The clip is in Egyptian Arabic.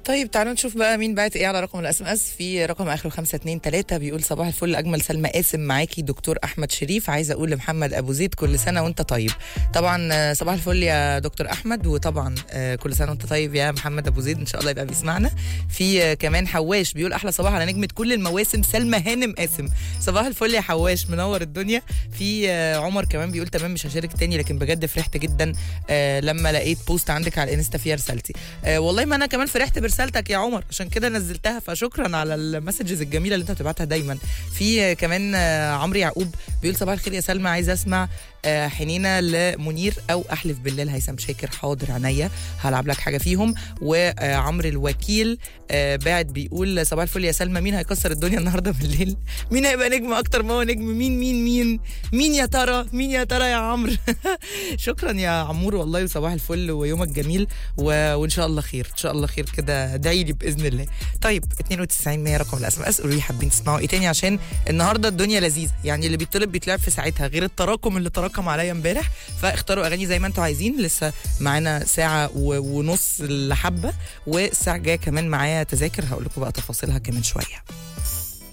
طيب تعالوا نشوف بقى مين بعت ايه على رقم الاس ام اس في رقم اخره 523 بيقول صباح الفل اجمل سلمى قاسم معاكي دكتور احمد شريف عايزه اقول لمحمد ابو زيد كل سنه وانت طيب طبعا آه، صباح الفل يا دكتور احمد وطبعا آه، كل سنه وانت طيب يا محمد ابو زيد ان شاء الله يبقى بيسمعنا في آه، كمان حواش بيقول احلى صباح على نجمه كل المواسم سلمى هانم قاسم صباح الفل يا حواش منور الدنيا في آه، عمر كمان بيقول تمام مش هشارك تاني لكن بجد فرحت جدا آه، لما لقيت بوست عندك على الانستا فيها رسالتي آه، والله ما انا كمان فرحت برسالتك يا عمر عشان كده نزلتها فشكرا على المسجز الجميله اللي انت بتبعتها دايما في آه، كمان آه، عمرو يعقوب بيقول صباح الخير يا سلمى عايز اسمع آه، حنينه لمنير او احلف بالله لهيثم شاكر حاضر عينيا هلعب لك حاجه فيهم وعمرو الوكيل آه، باعت بيقول صباح الفل يا سلمى مين هيكسر الدنيا النهارده بالليل مين هيبقى نجم اكتر ما هو نجم مين مين مين مين يا ترى مين يا ترى يا عمرو شكرا يا عمور والله وصباح الفل ويومك جميل و... وان شاء الله خير ان شاء الله خير كده ادعي لي باذن الله طيب 92 100 رقم الاس ام اس قولوا لي حابين تسمعوا ايه تاني عشان النهارده الدنيا لذيذه يعني اللي بيطلب بيتلعب في ساعتها غير التراكم اللي تراكم عليا امبارح فاختاروا اغاني زي ما انتوا عايزين لسه معانا ساعه و... ونص لحبه والساعه الجايه كمان معايا تذاكر هقول لكم بقى تفاصيلها كمان شويه